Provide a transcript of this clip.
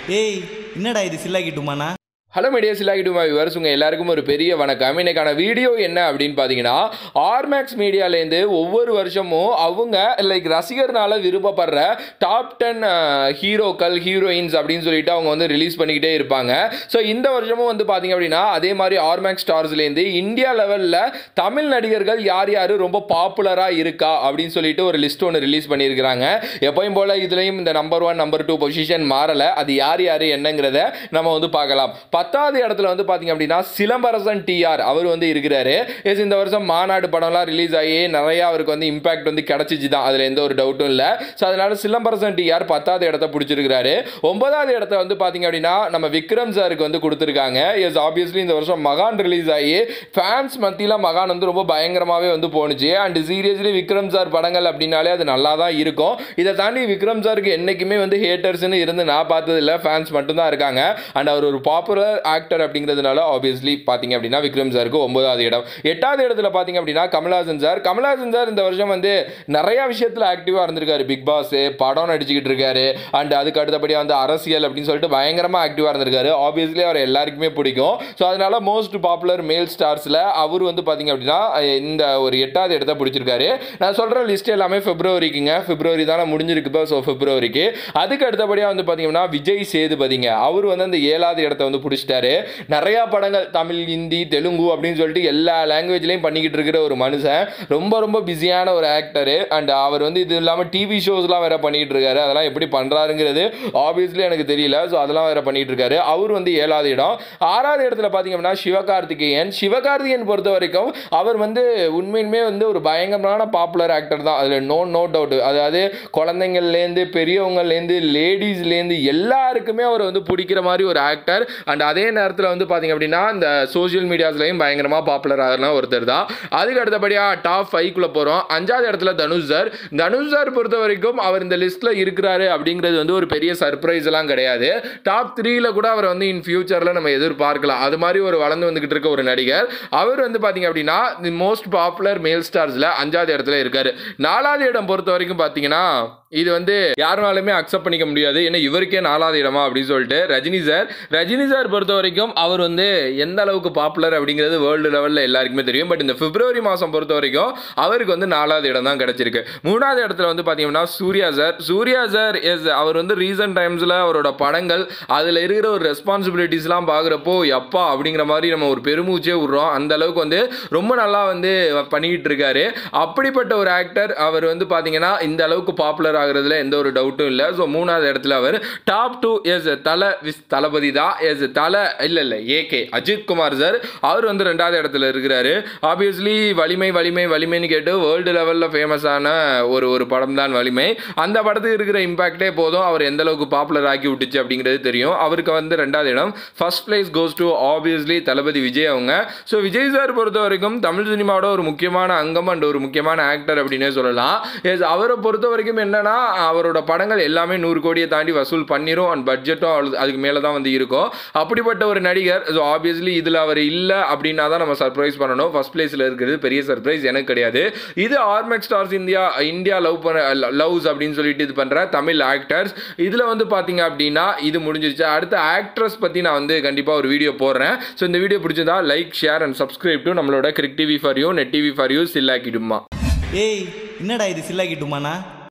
ஏய் என்னடா இது சில்லாக்கிட்டுமாண்ணா ஹலோ மீடியா சிலாகிட்டுமா விவர்ஸ் உங்கள் எல்லாருக்கும் ஒரு பெரிய வணக்கம் இன்னைக்கான வீடியோ என்ன அப்படின்னு பார்த்தீங்கன்னா ஆர்மேக்ஸ் மீடியாலேருந்து ஒவ்வொரு வருஷமும் அவங்க லைக் ரசிகர்னால விருப்பப்படுற டாப் டென் ஹீரோக்கள் ஹீரோயின்ஸ் அப்படின்னு சொல்லிட்டு அவங்க வந்து ரிலீஸ் பண்ணிக்கிட்டே இருப்பாங்க ஸோ இந்த வருஷமும் வந்து பார்த்தீங்க அப்படின்னா அதே மாதிரி ஆர்மேக்ஸ் ஸ்டார்ஸ்லேருந்து இந்தியா லெவலில் தமிழ் நடிகர்கள் யார் யார் ரொம்ப பாப்புலராக இருக்கா அப்படின்னு சொல்லிட்டு ஒரு லிஸ்ட் ஒன்று ரிலீஸ் பண்ணியிருக்கிறாங்க எப்பயும் போல் இதுலேயும் இந்த number one number two position மாறலை அது யார் யார் என்னங்கிறத நம்ம வந்து பார்க்கலாம் பத்தாவது இடத்துல வந்து பார்த்தீங்க அப்படின்னா சிலம்பரசன் டிஆர் அவர் வந்து இருக்கிறாரு எஸ் இந்த வருஷம் மாநாடு படம்லாம் ரிலீஸ் ஆகி நிறையா அவருக்கு வந்து இம்பாக்ட் வந்து கிடச்சிச்சு தான் அதில் எந்த ஒரு டவுட்டும் இல்லை ஸோ அதனால சிலம்பரசன் டிஆர் பத்தாவது இடத்த பிடிச்சிருக்கிறாரு ஒன்பதாவது இடத்த வந்து பார்த்தீங்க அப்படின்னா நம்ம விக்ரம் சாருக்கு வந்து கொடுத்துருக்காங்க எஸ் ஆப்வியஸ்லி இந்த வருஷம் மகான் ரிலீஸ் ஆகி ஃபேன்ஸ் மத்தியில் மகான் வந்து ரொம்ப பயங்கரமாகவே வந்து போணுச்சு அண்ட் சீரியஸ்லி விக்ரம் சார் படங்கள் அப்படின்னாலே அது நல்லா தான் இருக்கும் இதை தாண்டி விக்ரம் சாருக்கு என்றைக்குமே வந்து ஹேட்டர்ஸ்னு இருந்து நான் பார்த்தது இல்லை ஃபேன்ஸ் மட்டும்தான் இருக்காங்க அண்ட் அவர் ஒரு பாப்புலர் ஆக்டர் அப்படிங்கிறதுனால ஆப்வியஸ்லி பார்த்தீங்க அப்படின்னா விக்ரம் சாருக்கு ஒன்பதாவது இடம் எட்டாவது இடத்துல பார்த்தீங்க அப்படின்னா கமல்ஹாசன் சார் கமல்ஹாசன் சார் இந்த வருஷம் வந்து நிறையா விஷயத்தில் ஆக்டிவாக இருந்திருக்காரு பிக் பாஸ் படம் நடிச்சுக்கிட்டு இருக்காரு அண்ட் அதுக்கு அடுத்தபடியாக வந்து அரசியல் அப்படின்னு சொல்லிட்டு பயங்கரமாக ஆக்டிவாக இருந்திருக்காரு ஆப்வியஸ்லி அவர் எல்லாருக்குமே பிடிக்கும் ஸோ அதனால மோஸ்ட் பாப்புலர் மேல் ஸ்டார்ஸில் அவர் வந்து பார்த்தீங்க அப்படின்னா இந்த ஒரு எட்டாவது இடத்த பிடிச்சிருக்காரு நான் சொல்கிற லிஸ்ட் எல்லாமே பிப்ரவரிக்குங்க பிப்ரவரி தானே முடிஞ்சிருக்கு இப்போ ஸோ பிப்ரவரிக்கு அதுக்கு அடுத்தபடியாக வந்து பார்த்தீங்கன்னா விஜய் சேதுபதிங்க அவர் வந்து அந்த ஏழாவது இடத்த வந்து பிடிச்சிட்டாரு நிறையா படங்கள் தமிழ் ஹிந்தி தெலுங்கு அப்படின்னு சொல்லிட்டு எல்லா லாங்குவேஜ்லையும் பண்ணிக்கிட்டு இருக்கிற ஒரு மனுஷன் ரொம்ப ரொம்ப பிஸியான ஒரு ஆக்டரு அண்ட் அவர் வந்து இது இல்லாமல் டிவி ஷோஸ்லாம் வேற பண்ணிக்கிட்டு இருக்காரு அதெல்லாம் எப்படி பண்ணுறாருங்கிறது ஆப்வியஸ்லி எனக்கு தெரியல ஸோ அதெல்லாம் வேற பண்ணிட்டு இருக்காரு அவர் வந்து ஏழாவது இடம் ஆறாவது இடத்துல பார்த்தீங்க அப்படின்னா சிவகார்த்திகேயன் சிவகார்த்திகேயன் பொறுத்த வரைக்கும் அவர் வந்து உண்மையுமே வந்து ஒரு பயங்கரமான பாப்புலர் ஆக்டர் தான் அதில் நோ நோ டவுட் அதாவது குழந்தைங்கள்லேருந்து பெரியவங்கள்லேருந்து லேடிஸ்லேருந்து எல்லாருக்குமே அவர் வந்து பிடிக்கிற மாதிரி ஒரு ஆக்டர் அண்ட் அதே நேரத்தில் வந்து பார்த்தீங்க அப்படின்னா இந்த சோஷியல் மீடியாஸ்லையும் பயங்கரமாக பாப்புலர் ஆகிற ஒருத்தர் தான் அதுக்கு அடுத்தபடியாக டாப் ஃபைவ்க்குள்ளே போகிறோம் அஞ்சாவது இடத்துல தனுஷ் சார் தனுஷ் சார் பொறுத்த வரைக்கும் அவர் இந்த லிஸ்ட்டில் இருக்கிறாரு அப்படிங்கிறது வந்து ஒரு பெரிய சர்ப்ரைஸ் எல்லாம் கிடையாது டாப் த்ரீல கூட அவர் வந்து இன் ஃபியூச்சரில் நம்ம எதிர்பார்க்கலாம் அது மாதிரி ஒரு வளர்ந்து வந்துகிட்டு இருக்க ஒரு நடிகர் அவர் வந்து பார்த்தீங்க அப்படின்னா தி மோஸ்ட் பாப்புலர் மேல் ஸ்டார்ஸில் அஞ்சாவது இடத்துல இருக்காரு நாலாவது இடம் பொறுத்த வரைக்கும் பார்த்தீங்கன்னா இது வந்து யாருனாலுமே அக்செப்ட் பண்ணிக்க முடியாது ஏன்னா இவருக்கே நாலாவது இடமா அப்படின்னு சொல்லிட்டு ரஜினி சார் ரஜினி சார் பொறுத்த வரைக்கும் அவர் வந்து எந்த அளவுக்கு பாப்புலர் அப்படிங்கிறது வேர்ல்டு லெவலில் எல்லாருக்குமே தெரியும் பட் இந்த பிப்ரவரி மாதம் பொறுத்த வரைக்கும் அவருக்கு வந்து நாலாவது இடம் தான் கிடச்சிருக்கு மூணாவது இடத்துல வந்து பார்த்தீங்கன்னா Suriya sir Suriya sir yes அவர் வந்து ரீசன்ட் டைம்ஸில் அவரோட படங்கள் அதில் இருக்கிற ஒரு ரெஸ்பான்சிபிலிட்டிஸ்லாம் பார்க்குறப்போ எப்பா அப்படிங்கிற மாதிரி நம்ம ஒரு பெருமூச்சே விட்றோம் அந்த அளவுக்கு வந்து ரொம்ப நல்லா வந்து பண்ணிக்கிட்டு இருக்காரு அப்படிப்பட்ட ஒரு ஆக்டர் அவர் வந்து பார்த்தீங்கன்னா இந்த அளவுக்கு பாப்புலர் ஆகுறதுல எந்த ஒரு டவுட்டும் இல்லை ஸோ மூணாவது இடத்துல அவர் டாப் டூ எஸ் தலை விஸ் தளபதி தான் எஸ் தலை இல்லை இல்லை ஏகே அஜித் குமார் சார் அவர் வந்து ரெண்டாவது இடத்துல இருக்கிறாரு ஆப்வியஸ்லி வலிமை வலிமை வலிமைன்னு கேட்டு வேர்ல்டு லெவலில் ஃபேமஸான ஒரு ஒரு படம் தான் வலிமை அந்த படத்துக்கு இருக்கிற இம்பாக்டே போதும் அவர் எந்த அளவுக்கு பாப்புலர் ஆக்கி விட்டுச்சு அப்படிங்கிறது தெரியும் அவருக்கு வந்து ரெண்டாவது இடம் first place goes to obviously Thalapathy Vijay அவங்க ஸோ விஜய் சார் பொறுத்த வரைக்கும் தமிழ் சினிமாவோட ஒரு முக்கியமான அங்கம் அண்ட் ஒரு முக்கியமான ஆக்டர் அப்படின்னே சொல்லலாம் எஸ் அவரை பொறுத்த வரைக்கும் என்னன்னா அவரோட படங்கள் எல்லாமே நூறு கோடியை தாண்டி வசூல் பண்ணிரும் அண்ட் பட்ஜெட்டும் அவ்வளோ அதுக்கு மேலே தான் வந்து இருக்கும் அப்படிப்பட்ட ஒரு நடிகர் ஸோ ஆப்வியஸ்லி இதில் அவர் இல்லை அப்படின்னா தான் நம்ம சர்ப்ரைஸ் பண்ணணும் ஃபர்ஸ்ட் பிளேஸில் இருக்கிறது பெரிய சர்ப்ரைஸ் எனக்கு கிடையாது இது Ormax stars India India love பண்ண லவ்ஸ் அப்படின்னு சொல்லிட்டு இது பண்ணுற தமிழ் ஆக்டர்ஸ் இதில் வந்து பார்த்தீங்க அப்படின்னா இது முடிஞ்சிருச்சு அடுத்த ஆக்ட்ரஸ் பற்றி நான் வந்து கண்டிப்பாக ஒரு வீடியோ போடுறேன் ஸோ இந்த வீடியோ பிடிச்சதா like share and subscribe to நம்மளோட கிரிக் TV for you net TV for you சில்லாக்கிடுமா ஏய் என்னடா இது சில்லாக்கிட்டுமாண்ணா